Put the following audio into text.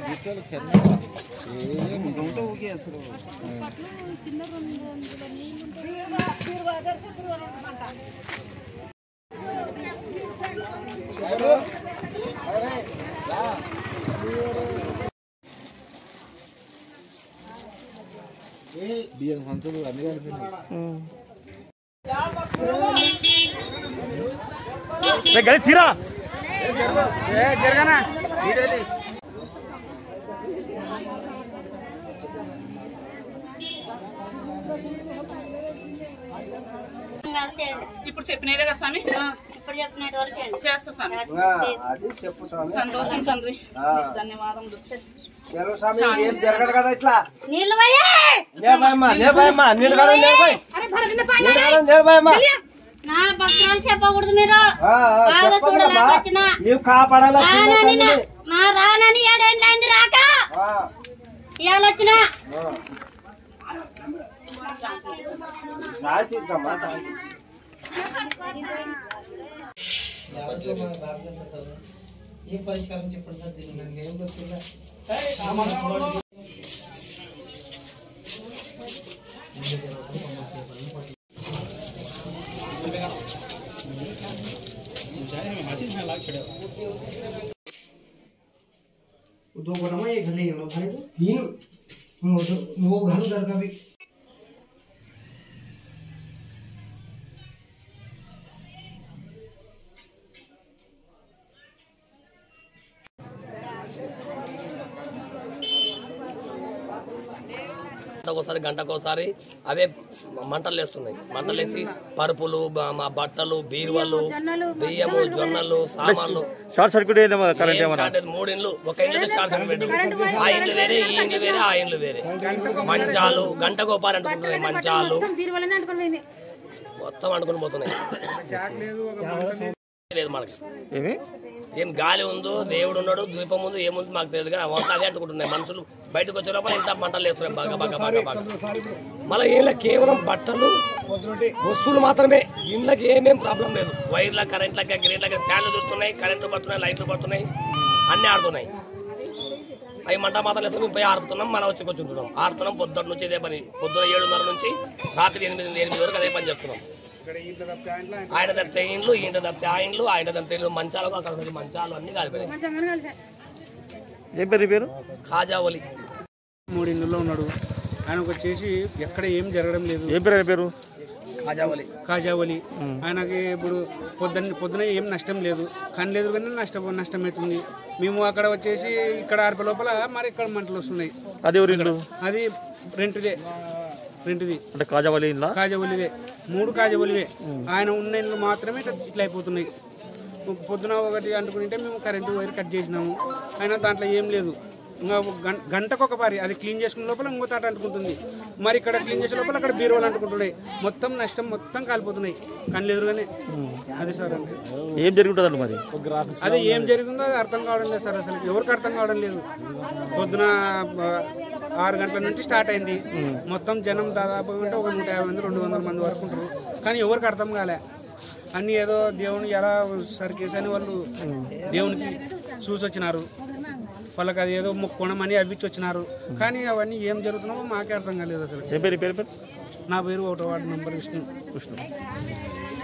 బియ్యం సంచులు అన్ని కలిపినాయి గడి తీరా ఇప్పుడు చెప్పినదే కదా స్వామి ఇప్పుడు చెప్పినట్టు వాళ్ళకి చేస్తా స్వామి అది చెప్పు స్వామి సంతోషం తండ్రి ఆ. నీకు ధన్యవాదములు చెరువు స్వామి ఏం జరగదు కదా ఇట్లా నీళ్ళు పోయే లేబాయమ్మా లేబాయమ్మా నీళ్ళు కాలం లేబాయ్ అరే భరగింద పైన నీళ్ళు కాలం లేబాయమ్మా నా భక్తురాలు చెప్పకూడదు మీరు ఆ, ఆ, బాగా చెప్పండమ్మా. చూడలేక వచ్చిన నీవు కాపాడాలా చిన్న రానని తల్లిని. నా- నా రానని ఏడేళ్ళైంది రాక ఆ, ఇవాళ వచ్చిన ఆ. శాంతించమ్మా శాంతి. ఏం పరిష్కారం చెప్పండి సార్ దీనికి నాకు ఏం వస్తుందా दो बड़ा ये घर ले गया भाई तो तीन वो तो वो घर उधर का भी గంటకోసారి గంటకోసారి అవే మంటలు వేస్తున్నాయి మంటలు వేసి పరుపులు బ- మా బట్టలు బీరువాలు బియ్యము జొన్నలు సామాన్లు షార్ట్ సర్క్యూట్ ఏదేమో కరెంట్ ఏం ఏమన్నా స్టార్ట్ అయింది? మూడు ఇండ్లు ఒక ఇంట్లో షార్ట్ సర్క్యూట్ ఆ ఇండ్లు వేరే ఈ ఇండ్లు వేరే ఆ ఇండ్లు వేరే మంచాలు గంట గోపాలు అంటుకుంటున్నాయి మంచాలు మొత్తం అంటుకుని పోతున్నాయి లేదు మనకి ఏమి ఏం గాలి ఉందో దేవుడు ఉన్నాడు ద్వీపం ఉందో ఏముందో మాకు తెలియదు కానీ మొత్తం అదే అంటుకుంటున్నాయి మనుషులు బయటకు వచ్చే లోపల ఇంత మంటలు వేస్తున్నాయి బాగా బాగా బాగా బాగా మళ్ళీ ఏళ్ళ కేవలం బట్టలు వస్తువులు మాత్రమే ఇండ్లకి ఏమేం ప్రాబ్లం లేదు వైర్ల కరెంట్ల గ్రీన్ల ఫ్యాన్లు దొరుకుతున్నాయి కరెంట్లు పడుతున్నాయి లైట్లు పడుతున్నాయి అన్ని ఆడుతున్నాయి అవి మంట మాత్రం వేసుకుని పోయి ఆరుతున్నాం మనం వచ్చి కూర్చుంటున్నాం ఆరుతున్నాం పొద్దున్న నుంచి ఇదే పని పొద్దున ఏడున్నర నుంచి రాత్రి ఎనిమిది ఎనిమిది వరకు అదే పని చేస్తున్నాం ఆయన తప్పితే ఇండ్లు ఈయన తప్పితే ఆ ఇండ్లు ఆయన తప్పితే ఇండ్లు మంచాలు అక్కడ ఉన్నది మంచాలు అన్ని కాలిపోయినాయి ఏం పేరు ఈ పేరు ఖాజావలి మూడు ఇళ్ళలో ఉన్నాడు ఆయనకు వచ్చేసి ఎక్కడ ఏం జరగడం లేదు ఏం పేరు ఆయన పేరు ఖాజావలి కాజావలి ఆయనకి ఇప్పుడు పొద్దున్న పొద్దున ఏం నష్టం లేదు కానీ లేదు కానీ నష్టం నష్టమవుతుంది మేము అక్కడ వచ్చేసి ఇక్కడ ఆర్పే లోపల మరి ఇక్కడ మంటలు వస్తున్నాయి అది ఎవరి ఇల్లు అది రెంట్దే రెంట్ది అంటే కాజావలి ఇల్లా కాజవలిదే మూడు కాజవలివే ఆయన ఉన్న ఇళ్ళు మాత్రమే ఇట్లా ఇట్లా అయిపోతున్నాయి పొద్దున ఒకటి అంటుకుంటే మేము కరెంటు వైర్ కట్ చేసినాము అయినా దాంట్లో ఏం లేదు ఇంకా ఒక గం- గంటకు ఒక పారి అది క్లీన్ చేసుకునే లోపల ఇంకో తాట అంటుకుంటుంది మరి ఇక్కడ క్లీన్ చేసే లోపల అక్కడ బీరువాలు అంటుకుంటున్నాయి మొత్తం నష్టం మొత్తం కాలిపోతున్నాయి కళ్ళు ఎదురుగానే అది సార్ అంటే ఏం జరుగుతుంది మరి అది ఏం జరిగిందో అది అర్థం కావడం లేదు సార్ అసలు ఎవరికి అర్థం కావడం లేదు పొద్దున ఆ, ఆరు గంటల నుంచి స్టార్ట్ అయింది మొత్తం జనం దాదాపు అంటే ఒక నూట యాభై మంది రెండు వందల మంది వరకు ఉంటారు కానీ ఎవరికి అర్థం కాలే అన్ని ఏదో దేవుని ఎలా సరికేసని వాళ్ళు దేవునికి చూసి వచ్చినారు వాళ్ళకి అది ఏదో మొక్కోణమని అవ్విచ్చి వచ్చినారు కానీ అవన్నీ ఏం జరుగుతున్నావో మాకే అర్థం కాలేదు అసలు ఏం పేరు ఈ పేరు పేరు నా పేరు ఒకటో వార్డు నెంబర్ విష్ణు కృష్ణ